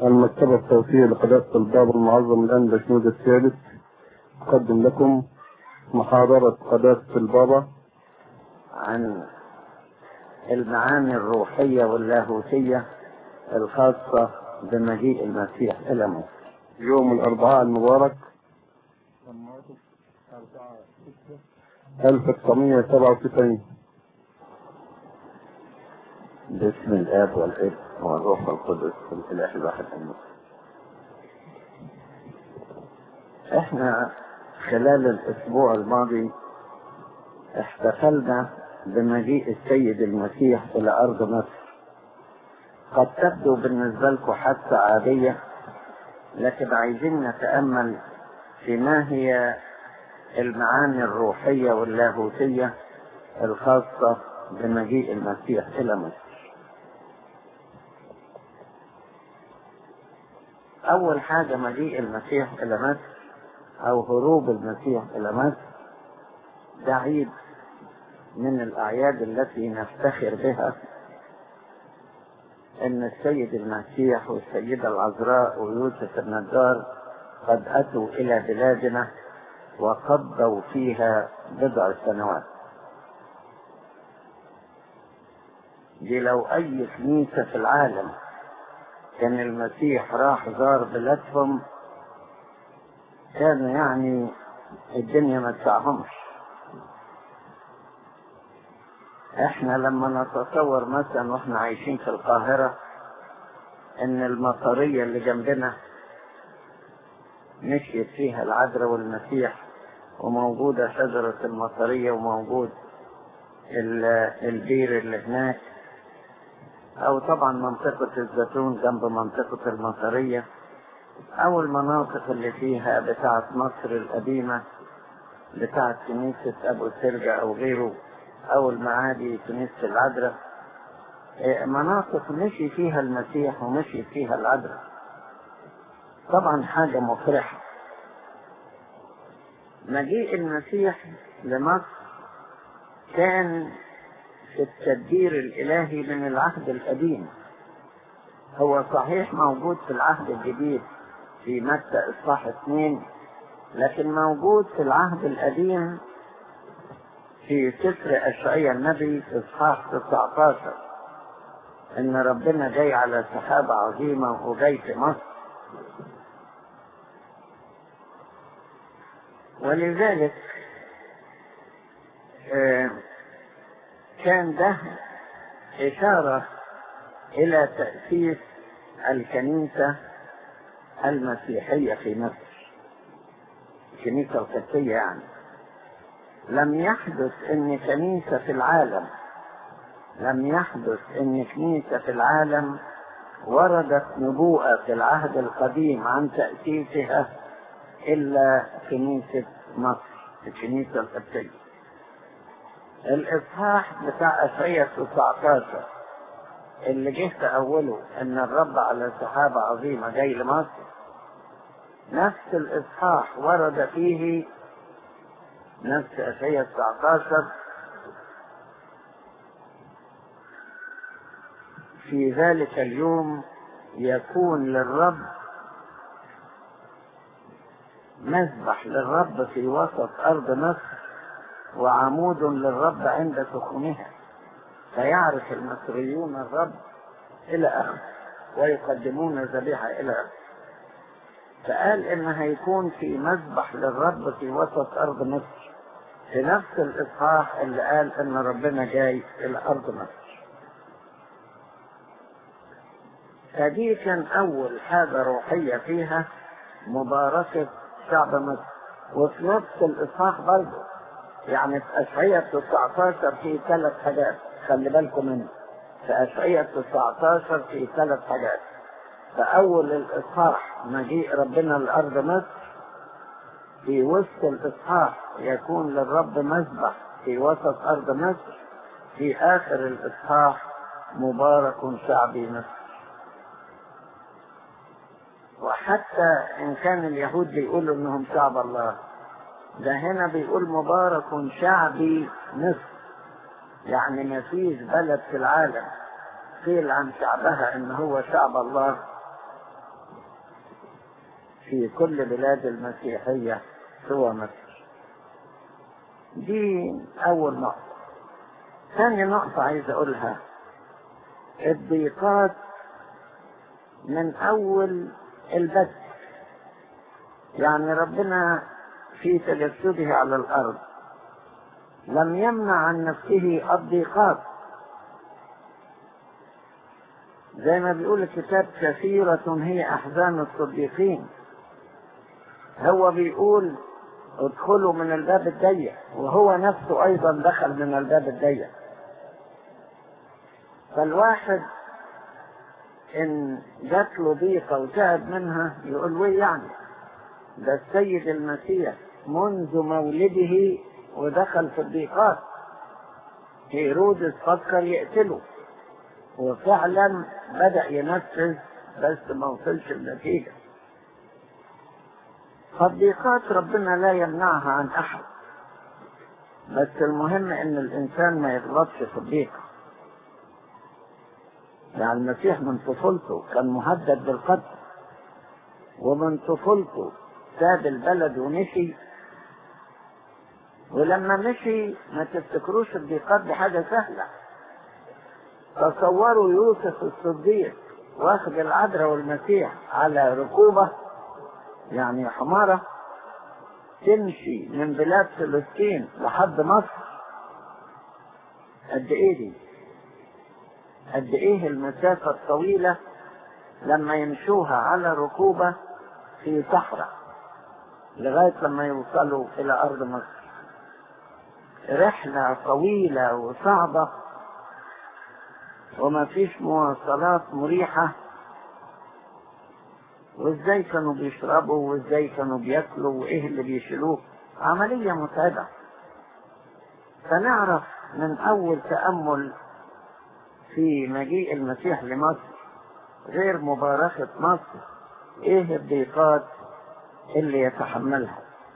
المكتبة الصوتية لقداسة الباب المعظم الآن بشنود الثالث أقدم لكم محاضرة قداسة البابا عن المعاني الروحية واللاهوتية الخاصة بمجيء المسيح إلى مصر يوم الأربعاء المبارك 1997 باسم الآب والابن والروح القدس الإله الواحد المسلم احنا خلال الأسبوع الماضي احتفلنا بمجيء السيد المسيح إلى أرض مصر قد تبدو بالنسبة لكم حادثة عادية لكن عايزين نتأمل في ما هي المعاني الروحية واللاهوتية الخاصة بمجيء المسيح إلى مصر أول حاجة مجيء المسيح إلى مصر أو هروب المسيح إلى مصر ده عيد من الأعياد التي نفتخر بها أن السيد المسيح والسيدة العذراء ويوسف النجار قد أتوا إلى بلادنا وقضوا فيها بضع سنوات دي لو أي كنيسة في العالم كان المسيح راح زار بلادهم كان يعني الدنيا ما تسعهمش احنا لما نتصور مثلا واحنا عايشين في القاهرة ان المطرية اللي جنبنا مشيت فيها العذراء والمسيح وموجودة شجرة المطرية وموجود البير اللي هناك او طبعا منطقة الزيتون جنب منطقة المطرية او المناطق اللي فيها بتاعة مصر القديمة بتاعة كنيسة ابو سرجة او غيره او المعادي كنيسة العذراء مناطق مشي فيها المسيح ومشي فيها العذراء طبعا حاجة مفرحة مجيء المسيح لمصر كان في التدبير الإلهي من العهد القديم هو صحيح موجود في العهد الجديد في متى إصحاح اثنين لكن موجود في العهد القديم في سفر أشعياء النبي إصحاح 19 إن ربنا جاي على سحابة عظيمة وجاي في مصر ولذلك آه كان ده إشارة إلى تأسيس الكنيسة المسيحية في مصر الكنيسة القبطية يعني لم يحدث ان كنيسة في العالم لم يحدث ان كنيسة في العالم وردت نبوءة في العهد القديم عن تأسيسها إلا كنيسة مصر الكنيسة القبطية الإصحاح بتاع أشعية 19 اللي جه في أوله إن الرب على سحابة عظيمة جاي لمصر نفس الإصحاح ورد فيه نفس أشعية 19 في ذلك اليوم يكون للرب مذبح للرب في وسط أرض مصر وعمود للرب عند سخونها فيعرف المصريون الرب إلى آخره ويقدمون ذبيحة إلى آخره فقال إن هيكون في مذبح للرب في وسط أرض مصر في نفس الإصحاح اللي قال إن ربنا جاي إلى أرض مصر فدي كان أول حاجة روحية فيها مباركة شعب مصر وفي نفس الإصحاح برضه يعني في أشعية 19 في ثلاث حاجات خلي بالكم منه في أشعية 19 في ثلاث حاجات فأول الإصحاح مجيء ربنا لأرض مصر في وسط الإصحاح يكون للرب مذبح في وسط أرض مصر في آخر الإصحاح مبارك شعبي مصر وحتى إن كان اليهود بيقولوا إنهم شعب الله ده هنا بيقول مبارك شعبي مصر يعني ما فيش بلد في العالم قيل عن شعبها ان هو شعب الله في كل بلاد المسيحية سوى مصر دي أول نقطة ثاني نقطة عايز أقولها الضيقات من أول البدء يعني ربنا في تجسده على الأرض لم يمنع عن نفسه الضيقات زي ما بيقول الكتاب كثيرة هي أحزان الصديقين هو بيقول ادخلوا من الباب الضيق وهو نفسه أيضا دخل من الباب الضيق فالواحد إن جات له ضيقة وتعب منها يقول ويه يعني ده السيد المسيح منذ مولده ودخل في الضيقات هيرودس فكر يقتله وفعلا بدأ ينفذ بس ما وصلش النتيجة فالضيقات ربنا لا يمنعها عن أحد بس المهم إن الإنسان ما يغلطش في الضيقة يعني المسيح من طفولته كان مهدد بالقتل ومن طفولته ساب البلد ومشي ولما مشي ما تفتكروش الضيقات دي حاجة سهلة تصوروا يوسف الصديق واخد العذراء والمسيح على ركوبة يعني حمارة تمشي من بلاد فلسطين لحد مصر قد ايه دي قد ايه المسافة الطويلة لما يمشوها على ركوبة في صحراء لغاية لما يوصلوا إلى أرض مصر رحلة طويلة وصعبة وما فيش مواصلات مريحة وازاي كانوا بيشربوا وازاي كانوا بياكلوا وايه اللي بيشيلوه عملية متعبة فنعرف من أول تأمل في مجيء المسيح لمصر غير مباركة مصر ايه الضيقات اللي يتحملها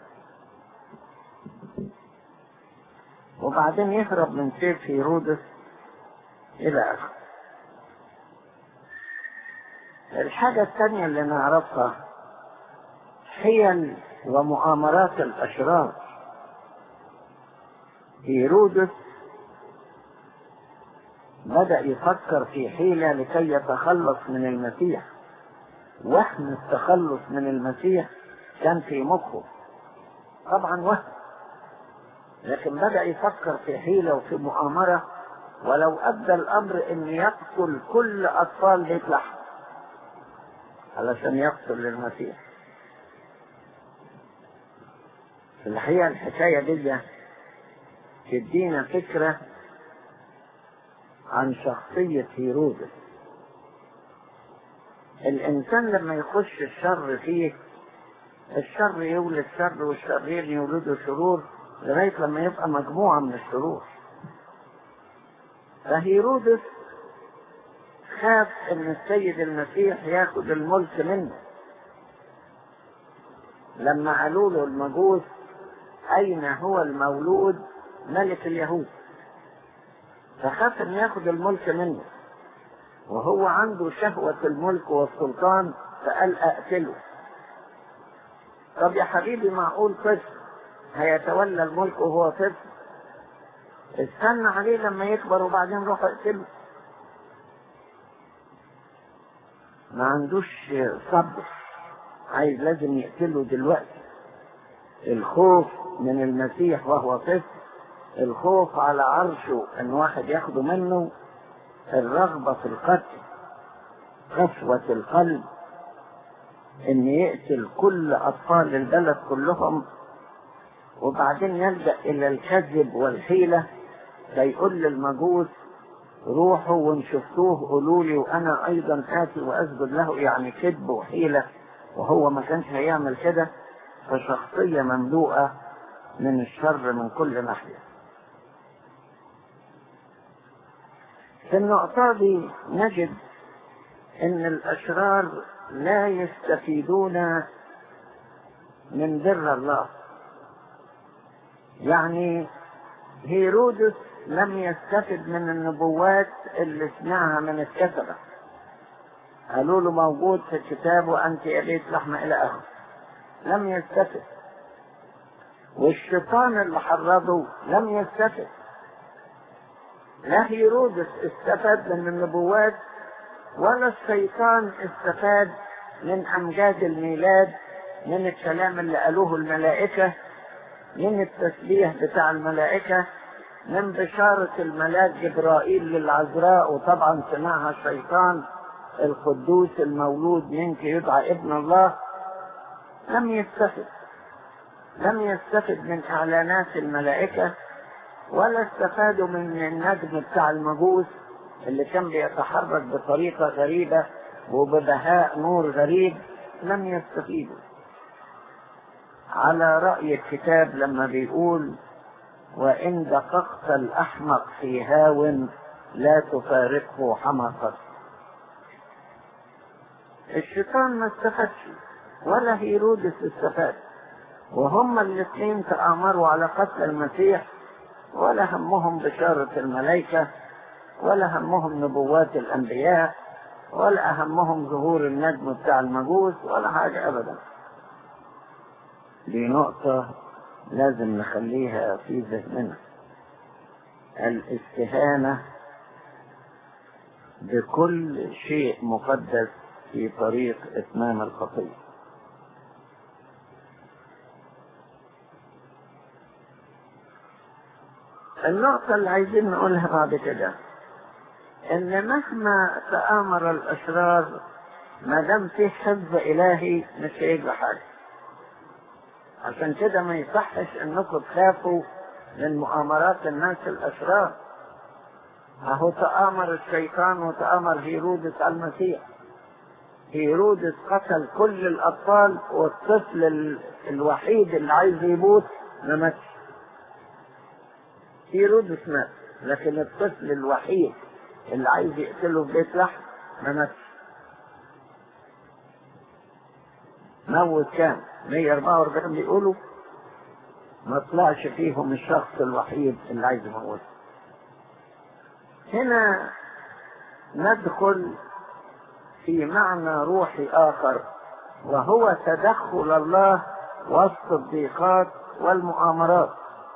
وبعدين يهرب من سيف هيرودس إلى آخره الحاجة الثانية اللي نعرفها حيل ومؤامرات الأشرار هيرودس بدأ يفكر في حيلة لكي يتخلص من المسيح وهم التخلص من المسيح كان في مخه طبعا وهم لكن بدأ يفكر في حيلة وفي مؤامرة ولو أدى الأمر أن يقتل كل أطفال بيت لحم علشان يقتل المسيح في الحقيقة الحكاية دي تدينا فكرة عن شخصية هيرودس الإنسان لما يخش الشر فيه الشر يولد شر والشرين يولدوا شرور لغاية لما يبقى مجموعة من الشرور فهيرودس خاف ان السيد المسيح ياخد الملك منه لما قالوا له المجوس اين هو المولود ملك اليهود فخاف ان ياخد الملك منه وهو عنده شهوة الملك والسلطان فقال اقتله طب يا حبيبي معقول طفل هيتولى الملك وهو طفل استنى عليه لما يكبر وبعدين روح اقتله ما عندوش صبر عايز لازم يقتله دلوقتي الخوف من المسيح وهو طفل الخوف على عرشه ان واحد ياخده منه الرغبة في القتل قسوة القلب ان يقتل كل اطفال البلد كلهم وبعدين يلجأ الى الكذب والحيلة فيقول للمجوس روحوا وان شفتوه قولوا لي وانا ايضا اتي واسجد له يعني كذب وحيلة وهو ما كانش هيعمل كده فشخصية مملوءة من الشر من كل ناحية في النقطة دي نجد ان الاشرار لا يستفيدون من بر الله يعني هيرودس لم يستفد من النبوات اللي سمعها من الكتبة قالوا له موجود في الكتاب وأنت أبيت لحمة إلى آخره لم يستفد والشيطان اللي حرضه لم يستفد لا هيرودس استفاد من النبوات ولا الشيطان استفاد من امجاد الميلاد من الكلام اللي قالوه الملائكه من التسبيح بتاع الملائكه من بشاره الملاك جبرائيل للعذراء وطبعا سمعها الشيطان القدوس المولود منك يدعى ابن الله لم يستفد لم يستفد من اعلانات الملائكه ولا استفادوا من النجم بتاع المجوس اللي كان بيتحرك بطريقه غريبه وببهاء نور غريب لم يستفيدوا على راي الكتاب لما بيقول وان دققت الاحمق في هاو لا تفارقه حمقك الشيطان ما استفادش ولا هيرودس استفاد وهما الاثنين تآمروا على قتل المسيح ولا همهم بشارة الملائكة ولا همهم نبوات الأنبياء ولا أهمهم ظهور النجم بتاع المجوس ولا حاجة أبدا دي نقطة لازم نخليها في ذهننا الاستهانة بكل شيء مقدس في طريق إتمام الخطية النقطة اللي عايزين نقولها بعد كده إن مهما تآمر الأشرار ما دام في حفظ إلهي مش هيجرى حاجة عشان كده ما يصحش إنكم تخافوا من مؤامرات الناس الأشرار أهو تآمر الشيطان وتآمر هيرودس على المسيح هيرودس قتل كل الأطفال والطفل الوحيد اللي عايز يموت ما ماتش هيرودس مات لكن الطفل الوحيد اللي عايز يقتله في بيت لحم ما ماتش موت كام 144 بيقولوا ما طلعش فيهم الشخص الوحيد اللي عايز يموت هنا ندخل في معنى روحي آخر وهو تدخل الله وسط الضيقات والمؤامرات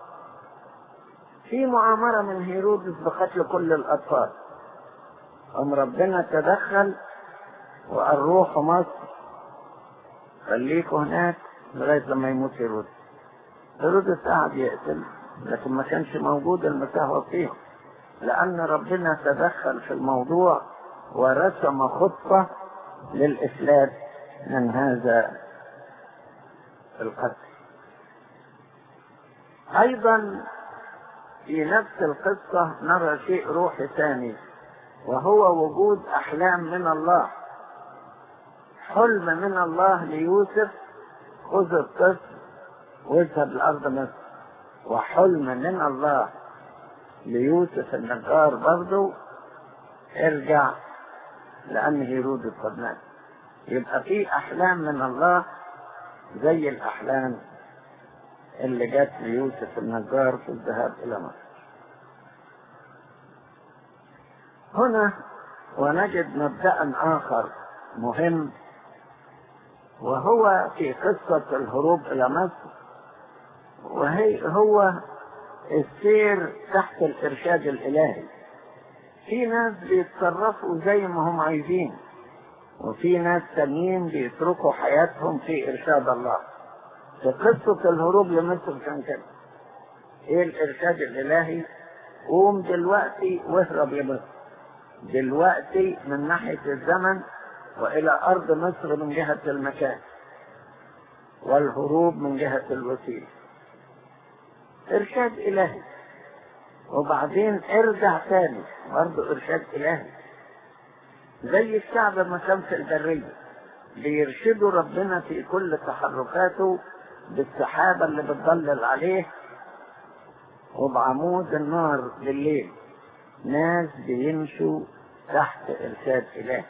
في مؤامرة من هيرودس بقتل كل الأطفال أم ربنا تدخل وقال روحوا مصر خليكوا هناك لغاية لما يموت هيرودس هيرودس قعد يقتل لكن ما كانش موجود المسيح وفيهم لأن ربنا تدخل في الموضوع ورسم خطة للإفلات من هذا القتل أيضا في نفس القصة نرى شيء روحي ثاني وهو وجود أحلام من الله حلم من الله ليوسف خذ الطفل واذهب لأرض مصر وحلم من الله ليوسف النجار برضه ارجع لأن هيرودس قد مات يبقى في أحلام من الله زي الأحلام اللي جت ليوسف النجار في الذهاب إلى مصر هنا ونجد مبدأ آخر مهم وهو في قصة الهروب إلى مصر وهي هو السير تحت الإرشاد الإلهي في ناس بيتصرفوا زي ما هم عايزين وفي ناس تانيين بيتركوا حياتهم في إرشاد الله في قصة الهروب لمصر كان كده ايه الارشاد الالهي قوم دلوقتي واهرب لمصر دلوقتي من ناحية الزمن والى ارض مصر من جهة المكان والهروب من جهة الوسيلة ارشاد الهي وبعدين ارجع تاني برضه ارشاد الهي زي الشعب ما كان في البرية بيرشدوا ربنا في كل تحركاته بالسحابة اللي بتضلل عليه وبعمود النار بالليل ناس بيمشوا تحت إرشاد إله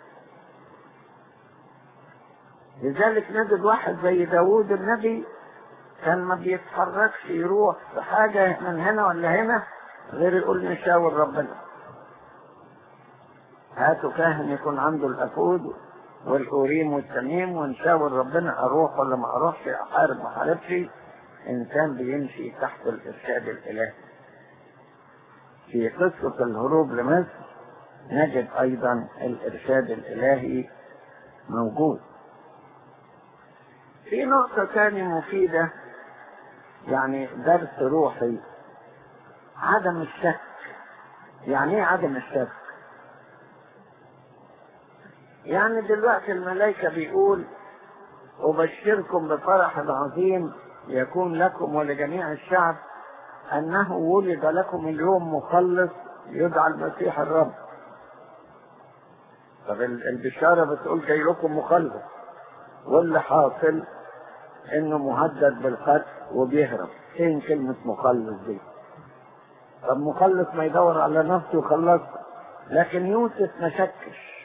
لذلك نجد واحد زي داوود النبي كان ما بيتحركش يروح في حاجة من هنا ولا هنا غير يقول نشاور ربنا هاتوا كاهن يكون عنده الأفود والأوريم والتميم ونشاور ربنا أروح ولا ما أروحش أحارب ما أحاربش إنسان بيمشي تحت الإرشاد الإلهي في قصة الهروب لمصر نجد أيضا الإرشاد الإلهي موجود في نقطة ثانية مفيدة يعني درس روحي عدم الشك يعني ايه عدم الشك يعني دلوقتي الملائكة بيقول أبشركم بفرح عظيم يكون لكم ولجميع الشعب أنه ولد لكم اليوم مخلص يدعى المسيح الرب طب البشارة بتقول جاي لكم مخلص واللي حاصل انه مهدد بالقتل وبيهرب فين كلمة مخلص دي طب مخلص ما يدور على نفسه وخلصها لكن يوسف ما شكش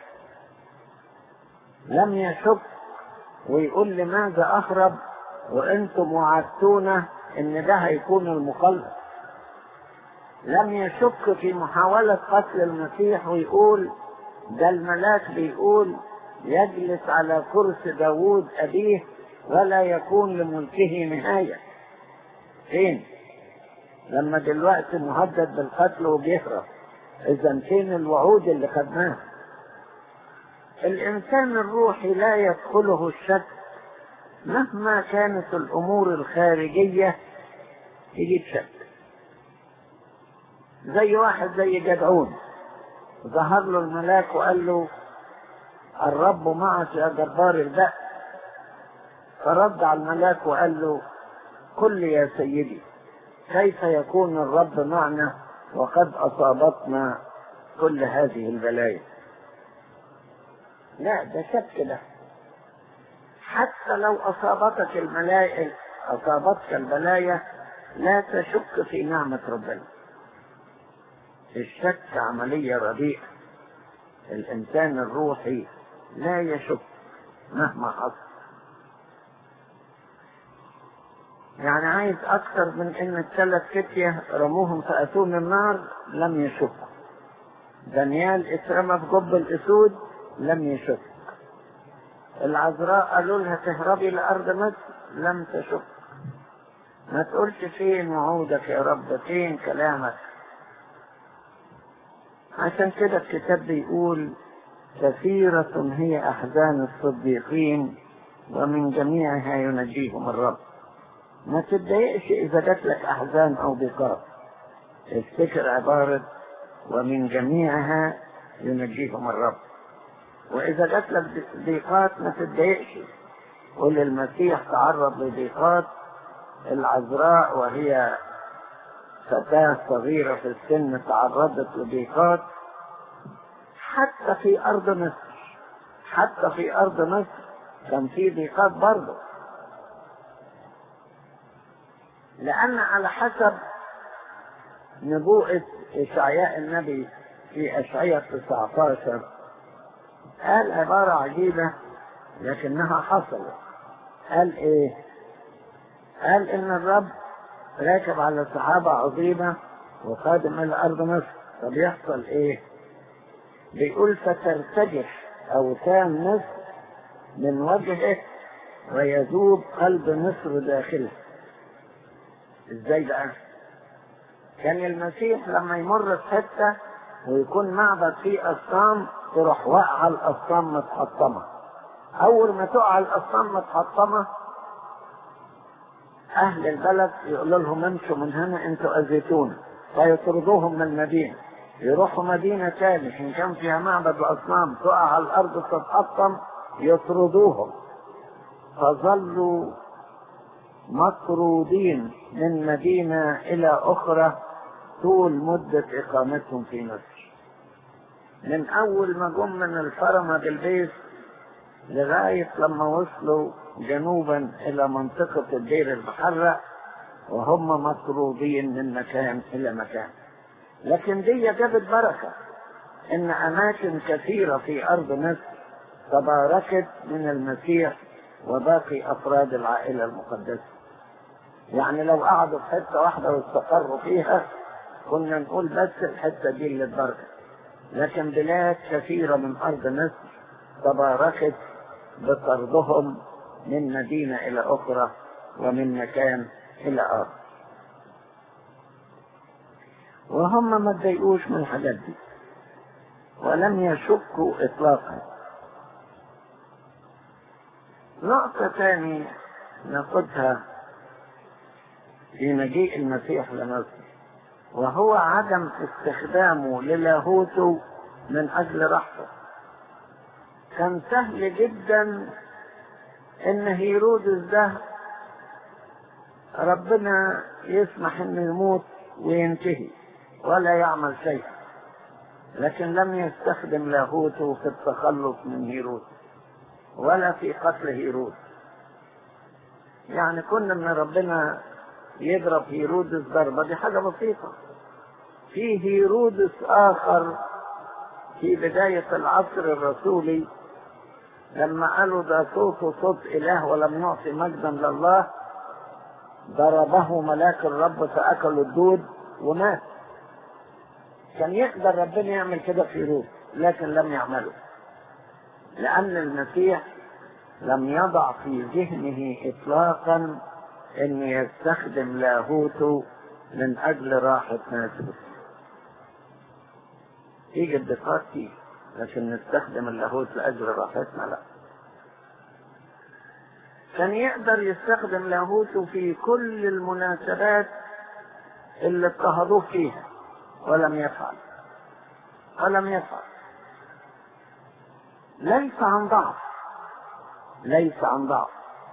لم يشك ويقول لماذا اهرب وانتم وعدتونا ان ده هيكون المخلص لم يشك في محاولة قتل المسيح ويقول ده الملاك بيقول يجلس على كرسي داوود أبيه ولا يكون لملكه نهاية فين لما دلوقتي مهدد بالقتل وبيهرب إذا فين الوعود اللي خدناها الإنسان الروحي لا يدخله الشك مهما كانت الأمور الخارجية يجيب شك زي واحد زي جدعون ظهر له الملاك وقال له الرب معك يا جبار البأس فرد على الملاك وقال له قل لي يا سيدي كيف يكون الرب معنا وقد أصابتنا كل هذه البلايا لا ده شك ده حتى لو أصابتك الملائكة أصابتك البلايا لا تشك في نعمة ربنا الشك عملية رديئة الإنسان الروحي لا يشك مهما حصل يعني عايز أكثر من إن الثلاث فتية رموهم في أتون النار لم يشكوا دانيال اترمى في جب الأسود لم يشك العذراء قالوا لها تهربي لأرض مصر لم تشك ما تقولش فين وعودك يا رب فين كلامك عشان كده الكتاب بيقول كثيرة هي أحزان الصديقين ومن جميعها ينجيهم الرب ما تتضايقش إذا جات لك أحزان أو ضيقات افتكر عبارة ومن جميعها ينجيهم الرب وإذا جات لك ضيقات ما تتضايقش قل المسيح تعرض لضيقات العذراء وهي فتاة صغيرة في السن تعرضت لضيقات حتى في أرض مصر حتى في أرض مصر كان في ضيقات برضه لأن على حسب نبوءة إشعياء النبي في أشعياء 19 قال عبارة عجيبة لكنها حصلت قال إيه؟ قال إن الرب راكب على سحابة عظيمة وقادم إلى أرض مصر طب يحصل إيه؟ بيقول فترتجف أوثان مصر من وجهه ويذوب قلب مصر داخله ازاي بقى كان المسيح لما يمر في حته ويكون معبد فيه اصنام تروح واقعه الاصنام متحطمه اول ما تقع الاصنام متحطمه اهل البلد يقولوا لهم امشوا من هنا انتوا اذيتونا فيطردوهم من المدينه يروحوا مدينة تاني إن كان فيها معبد الأصنام تقع على الأرض تتحطم يطردوهم فظلوا مطرودين من مدينة إلى أخرى طول مدة إقامتهم في مصر من أول ما جم من الفرمة بالبيت لغاية لما وصلوا جنوبا إلى منطقة الدير المحرق وهم مطرودين من مكان إلى مكان لكن دي جابت بركة إن أماكن كثيرة في أرض مصر تباركت من المسيح وباقي أفراد العائلة المقدسة يعني لو قعدوا في حتة واحدة واستقروا فيها كنا نقول بس الحتة دي اللي اتبركت لكن بلاد كثيرة من أرض مصر تباركت بطردهم من مدينة إلى أخرى ومن مكان إلى آخر وهم ما تضايقوش من الحاجات دي ولم يشكوا إطلاقا نقطة ثانية ناخدها في مجيء المسيح لمصر وهو عدم استخدامه للاهوته من أجل رحمه كان سهل جدا ان هيرودس ده ربنا يسمح انه يموت وينتهي ولا يعمل شيئا لكن لم يستخدم لاهوته في التخلص من هيرودس ولا في قتل هيرودس يعني كنا من ربنا يضرب هيرودس ضربة دي حاجة بسيطة في هيرودس آخر في بداية العصر الرسولي لما قالوا ده صوته صوت إله ولم يعطي مجدا لله ضربه ملاك الرب فأكلوا الدود ومات كان يقدر ربنا يعمل كده في هيرودس لكن لم يعمله لأن المسيح لم يضع في ذهنه إطلاقا أن يستخدم لاهوته من أجل راحة ناسه تيجي الدقات فيه لكن نستخدم اللاهوت لأجل راحتنا لا كان يقدر يستخدم لاهوته في كل المناسبات اللي اضطهدوه فيها ولم يفعل ولم يفعل ليس عن ضعف ليس عن ضعف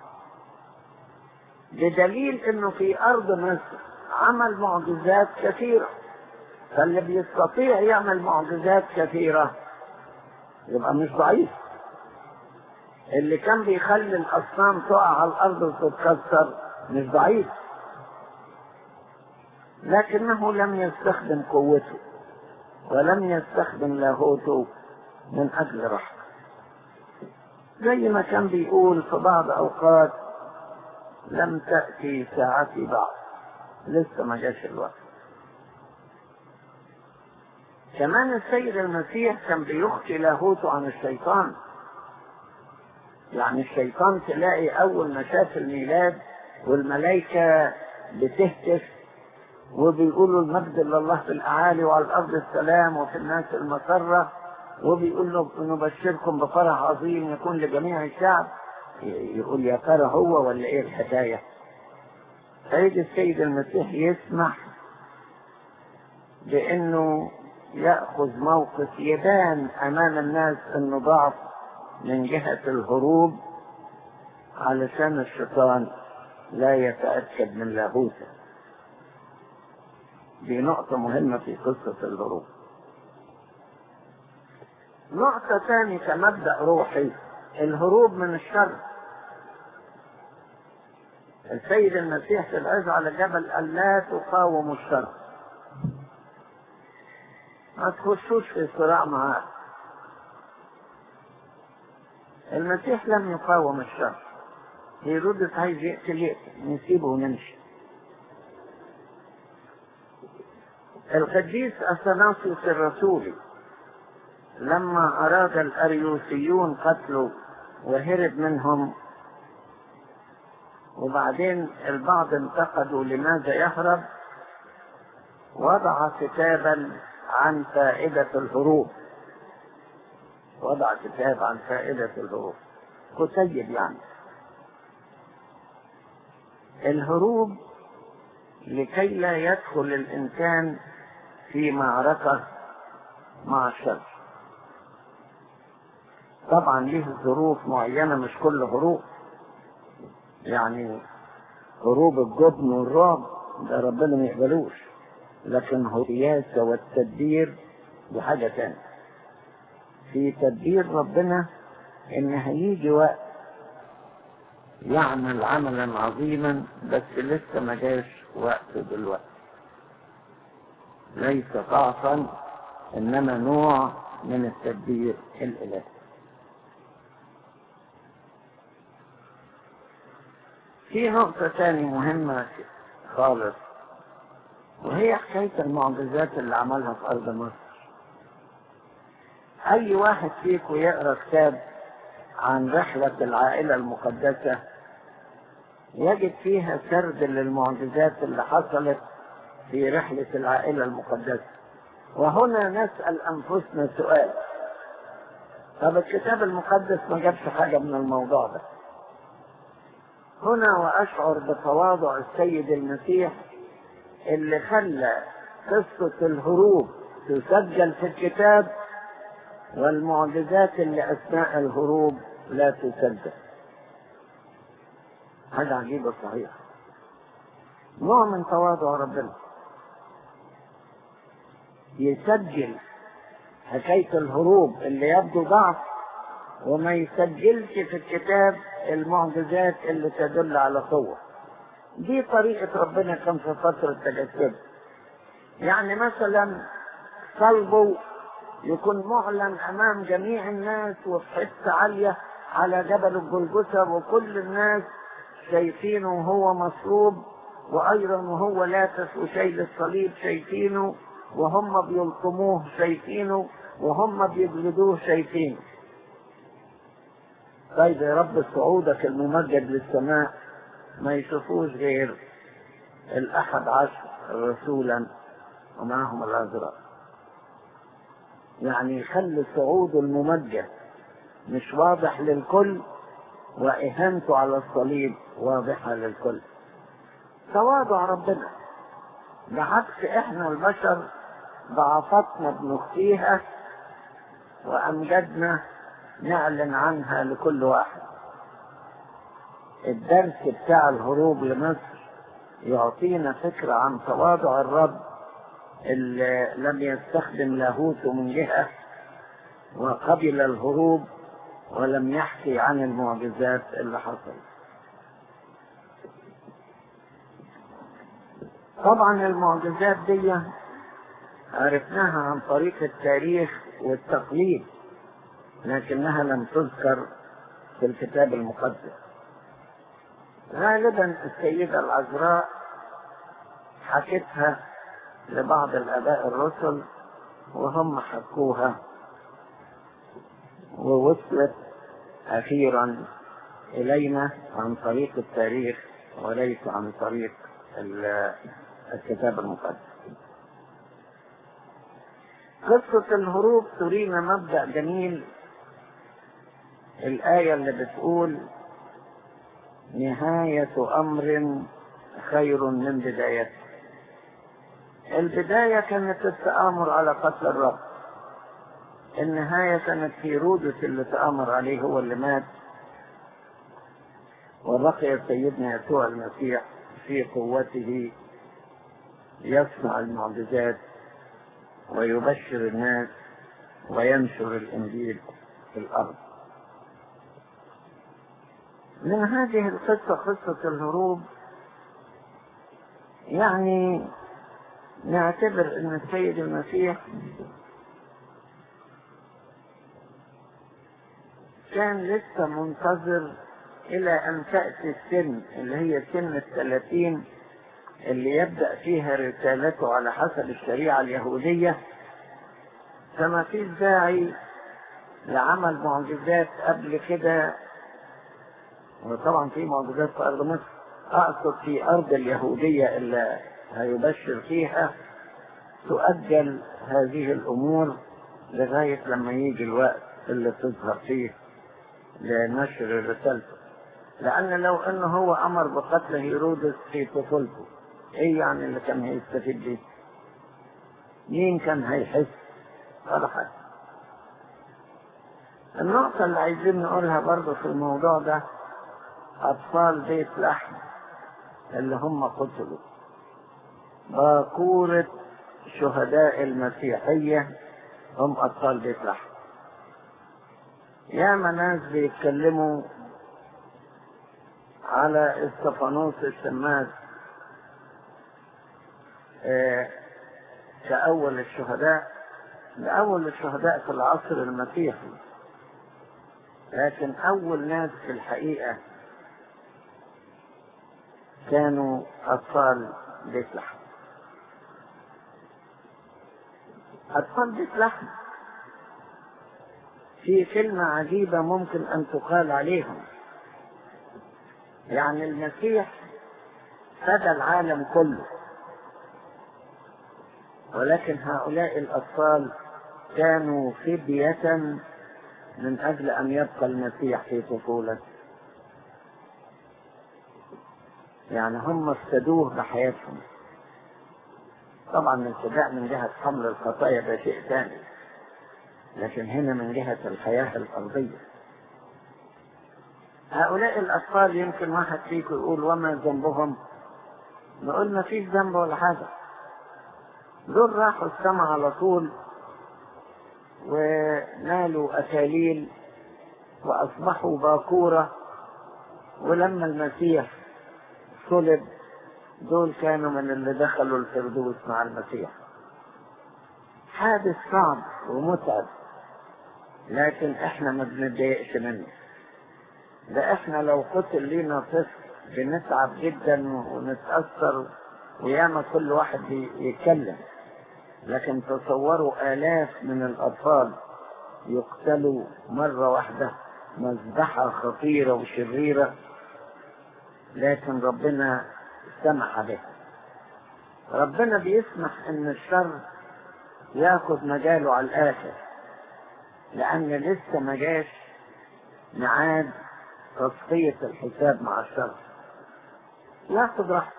بدليل انه في ارض مصر عمل معجزات كثيره فاللي بيستطيع يعمل معجزات كثيره يبقى مش ضعيف اللي كان بيخلي الاصنام تقع على الارض وتتكسر مش ضعيف لكنه لم يستخدم قوته ولم يستخدم لاهوته من اجل رحمه زي ما كان بيقول في بعض اوقات لم تأتي ساعتي بعد لسه ما جاش الوقت كمان السيد المسيح كان بيخفي لاهوته عن الشيطان يعني الشيطان تلاقي اول ما شاف الميلاد والملائكة بتهتف وبيقولوا المجد لله في الاعالي وعلى الارض السلام وفي الناس المسرة وبيقول له نبشركم بفرح عظيم يكون لجميع الشعب يقول يا ترى هو ولا ايه الحكاية فيجي السيد المسيح يسمح بانه يأخذ موقف يبان امام الناس انه ضعف من جهة الهروب علشان الشيطان لا يتأكد من لاهوته دي نقطة مهمة في قصة الهروب نقطة ثانية كمبدأ روحي الهروب من الشر السيد المسيح في العز على الجبل قال لا تقاوموا الشر ما تخشوش في صراع معاه المسيح لم يقاوم الشر هيرودس عايز يقتل يقتل نسيبه ونمشي القديس اثناسيوس الرسولي لما اراد الاريوسيون قتله وهرب منهم وبعدين البعض انتقدوا لماذا يهرب وضع كتابا عن فائدة الهروب وضع كتاب عن فائدة الهروب كتيب يعني الهروب لكي لا يدخل الإنسان في معركة مع الشر طبعا ليه ظروف معينة مش كل هروب يعني هروب الجبن والرعب ده ربنا ما يقبلوش لكن هو السياسة والتدبير دي حاجة تانية في تدبير ربنا ان هيجي وقت يعمل عملا عظيما بس لسه ما جاش وقته دلوقتي ليس ضعفا انما نوع من التدبير الالهي في نقطة تانية مهمة خالص وهي حكاية المعجزات اللي عملها في أرض مصر أي واحد فيكم يقرأ كتاب عن رحلة العائلة المقدسة يجد فيها سرد للمعجزات اللي حصلت في رحلة العائلة المقدسة وهنا نسأل أنفسنا سؤال طب الكتاب المقدس ما جابش حاجة من الموضوع ده هنا وأشعر بتواضع السيد المسيح اللي خلى قصة الهروب تسجل في الكتاب والمعجزات اللي أثناء الهروب لا تسجل حاجة عجيبة صحيح نوع من تواضع ربنا يسجل حكاية الهروب اللي يبدو ضعف وما يسجلش في الكتاب المعجزات اللي تدل على قوة دي طريقة ربنا كان في فترة تجسده يعني مثلا صلبه يكون معلن أمام جميع الناس وفي حتة عالية على جبل الجلجثة وكل الناس شايفينه وهو مصلوب وأيضا وهو لافف وشايل الصليب شايفينه وهم بيلطموه شايفينه وهم بيجلدوه شايفينه طيب يا رب صعودك الممجد للسماء ما يشوفوش غير الأحد عشر رسولا ومعهم العذراء يعني يخلي صعوده الممجد مش واضح للكل وإهانته على الصليب واضحة للكل تواضع ربنا بعكس احنا البشر ضعفاتنا بنخفيها وأمجدنا نعلن عنها لكل واحد الدرس بتاع الهروب لمصر يعطينا فكرة عن تواضع الرب اللي لم يستخدم لاهوته من جهة وقبل الهروب ولم يحكي عن المعجزات اللي حصلت طبعا المعجزات دي عرفناها عن طريق التاريخ والتقليد لكنها لم تذكر في الكتاب المقدس غالبا السيدة العذراء حكتها لبعض الآباء الرسل وهم حكوها ووصلت أخيرا إلينا عن طريق التاريخ وليس عن طريق الكتاب المقدس قصة الهروب ترينا مبدأ جميل الآية اللي بتقول نهاية أمر خير من بدايته البداية كانت التآمر على قتل الرب النهاية كانت هيرودس اللي تآمر عليه هو اللي مات وبقي سيدنا يسوع المسيح في قوته يصنع المعجزات ويبشر الناس وينشر الإنجيل في الأرض من هذه القصة قصة الهروب يعني نعتبر ان السيد المسيح كان لسه منتظر الى ان تأتي السن اللي هي سن الثلاثين اللي يبدأ فيها رسالته على حسب الشريعة اليهودية فما فيش داعي لعمل معجزات قبل كده وطبعا في معجزات في أرض مصر أقصد في أرض اليهودية اللي هيبشر فيها تؤجل هذه الأمور لغاية لما يجي الوقت اللي تظهر فيه لنشر رسالته لأن لو أنه هو أمر بقتل هيرودس في طفولته إيه يعني اللي كان هيستفيد بيه؟ مين كان هيحس؟ ولا حاجة النقطة اللي عايزين نقولها برضه في الموضوع ده أطفال بيت لحم اللي هم قتلوا باكورة شهداء المسيحية هم أطفال بيت لحم ياما ناس بيتكلموا على استفانوس الشماس آه كأول الشهداء لأول الشهداء في العصر المسيحي لكن أول ناس في الحقيقة كانوا أطفال بيت لحم أطفال بيت لحم في كلمة عجيبة ممكن أن تقال عليهم يعني المسيح فدى العالم كله ولكن هؤلاء الأطفال كانوا فدية من أجل أن يبقى المسيح في طفولته يعني هم افتدوه بحياتهم طبعا الفداء من جهة حمل الخطايا ده شيء ثاني لكن هنا من جهة الحياة الأرضية هؤلاء الأطفال يمكن واحد فيكم يقول وما ذنبهم نقول ما فيش ذنب ولا حاجة دول راحوا السما على طول ونالوا أكاليل وأصبحوا باكورة ولما المسيح صلب دول كانوا من اللي دخلوا الفردوس مع المسيح حادث صعب ومتعب لكن احنا ما بنتضايقش منه ده احنا لو قتل لينا طفل بنتعب جدا ونتأثر وياما كل واحد يتكلم لكن تصوروا آلاف من الأطفال يقتلوا مرة واحدة مذبحة خطيرة وشريرة لكن ربنا سمح به ربنا بيسمح ان الشر ياخد مجاله على الاخر لان لسه ما جاش ميعاد تصفية الحساب مع الشر ياخد راحته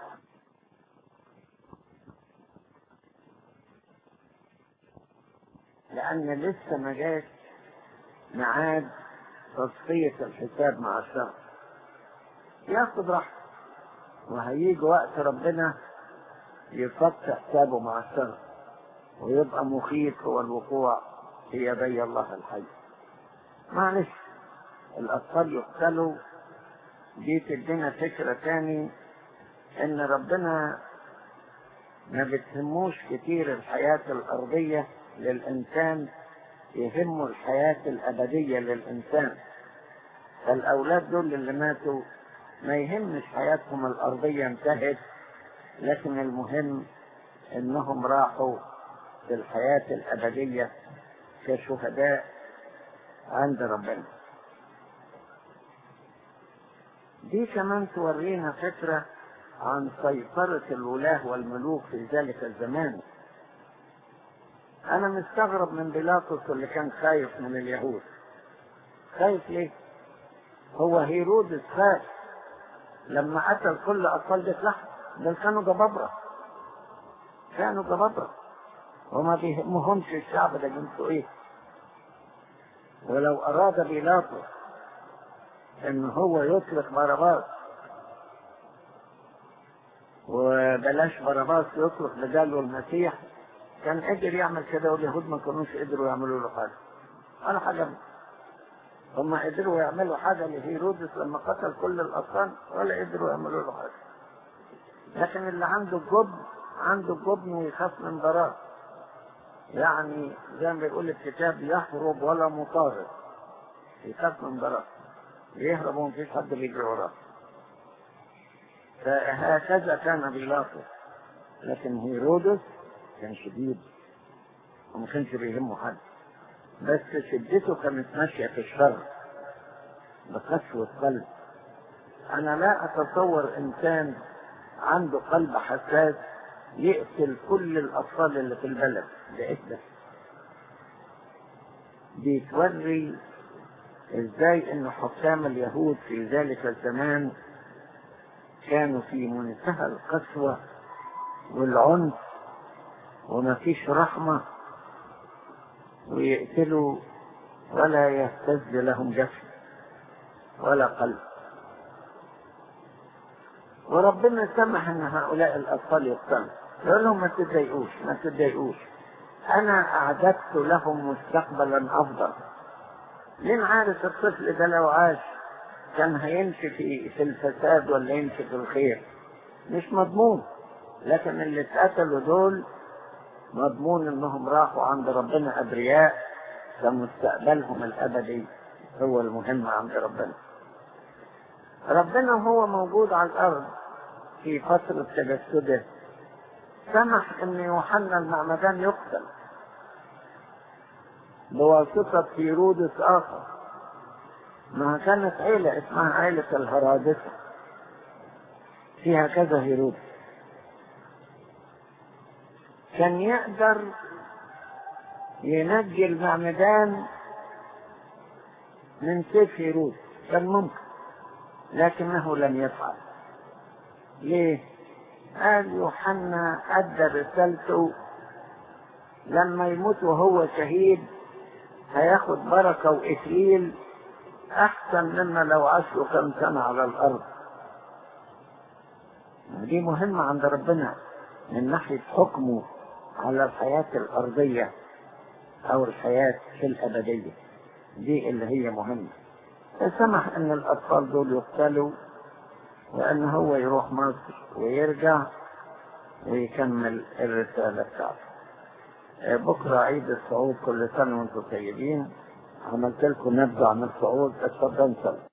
لأن لسه ما جاش ميعاد تصفية الحساب مع الشر ياخد راحته وهيجي وقت ربنا يفك حسابه مع الشر ويبقى مخيف هو الوقوع في يدي الله الحي معلش الأطفال يقتلوا دي تدينا فكرة تاني إن ربنا ما بتهموش كتير الحياة الأرضية للإنسان يهمه الحياة الأبدية للإنسان فالأولاد دول اللي ماتوا ما يهمش حياتهم الأرضية انتهت لكن المهم إنهم راحوا في الحياة الأبدية كشهداء عند ربنا دي كمان تورينا فكرة عن سيطرة الولاة والملوك في ذلك الزمان أنا مستغرب من بيلاطس اللي كان خايف من اليهود خايف ليه؟ هو هيرودس خاف لما قتل كل أطفال بيت لحم دول كانوا جبابرة كانوا جبابرة وما بيهمهمش الشعب ده جنسه ايه ولو أراد بيلاطس إن هو يطلق باراباس وبلاش باراباس يطلق بداله المسيح كان قدر يعمل كده واليهود ما كانوش قدروا يعملوا له حاجة ولا حاجة هم قدروا يعملوا حاجة لهيرودس لما قتل كل الأطفال ولا قدروا يعملوا له حاجة لكن اللي عنده الجبن عنده الجبن ويخاف من ضرار يعني زي ما بيقول الكتاب يهرب ولا مطارد يخاف من ضرار يهرب ومفيش حد بيجري وراه فهكذا كان بيلاطس لكن هيرودس كان شديد وما كانش بيهمه حد بس شدته كانت ماشية في الشر بقسوة قلب أنا لا أتصور إنسان عنده قلب حساس يقتل كل الأطفال اللي في البلد بإحدى بيتوري ازاي ان حكام اليهود في ذلك الزمان كانوا في منتهى القسوة والعنف وما فيش رحمة ويقتلوا ولا يهتز لهم جسد ولا قلب وربنا سمح ان هؤلاء الاطفال يقتلوا يقول لهم ما تتضايقوش ما تتضايقوش انا اعددت لهم مستقبلا افضل مين عارف الطفل ده لو عاش كان هيمشي في في الفساد ولا يمشي في الخير مش مضمون لكن اللي اتقتلوا دول مضمون انهم راحوا عند ربنا ابرياء فمستقبلهم الابدي هو المهم عند ربنا ربنا هو موجود على الارض في فترة تجسده سمح ان يوحنا المعمدان يقتل بواسطة هيرودس آخر ما كانت عيلة اسمها عيلة الهرادسة فيها كذا هيرودس كان يقدر ينجي المعمدان من سيف هيرودس كان ممكن لكنه لم يفعل ليه؟ قال يوحنا أدى رسالته لما يموت وهو شهيد هياخد بركة وإكليل أحسن مما لو عاش له كم سنة على الأرض دي مهمة عند ربنا من ناحية حكمه على الحياة الأرضية أو الحياة في الأبدية دي اللي هي مهمة فسمح أن الأطفال دول يقتلوا وأن هو يروح مصر ويرجع ويكمل الرسالة بتاعته بكرة عيد الصعود كل سنة وانتم طيبين عملت لكم نبذة عن الصعود اتفضل صلي